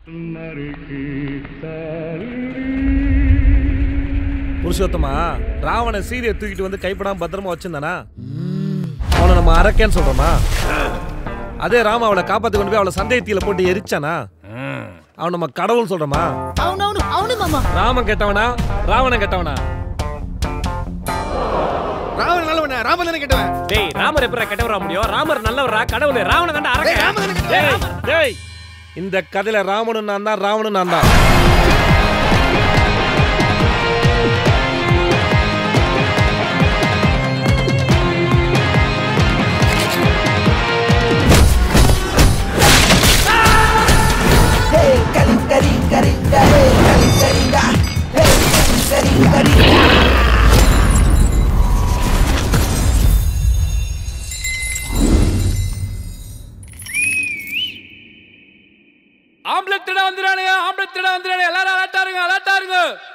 புருஷோத்தமா ராவண சீதையை தூக்கிட்டு வந்து கைப்படாம பத்திரமா வச்சிருந்தானா அவனை நம்ம அரக்கேன்னு சொல்றோமா அதே ராம அவளை காப்பாத்தி கொண்டு போய் அவளை சந்தேகத்தில போட்டு எரிச்சானா அவன் நம்ம கடவுள் சொல்றோமா అవును అవును అవును మామ ராமன் கெட்டவனா ராவணன் கெட்டவனா ராவன் நல்லவன ராமன் தானே கேட்டவன் டேய் ராமர் எப்பரா கெட்டவரா முடியும் ராமர் நல்லவரா கடவுள் ராவண தாண்டா டேய், அரக்க ராமன் தானே டேய், கேட்டவன் டேய் இந்த கதையில ராமனும் நான் தான் ராவணும் நான் தான் ஆம்பளை திட வந்துறானுங்க ஆம்பளை திட வந்துறானுங்க எல்லாரும் அலர்ட்டா இருங்க அலர்ட்டா இருங்க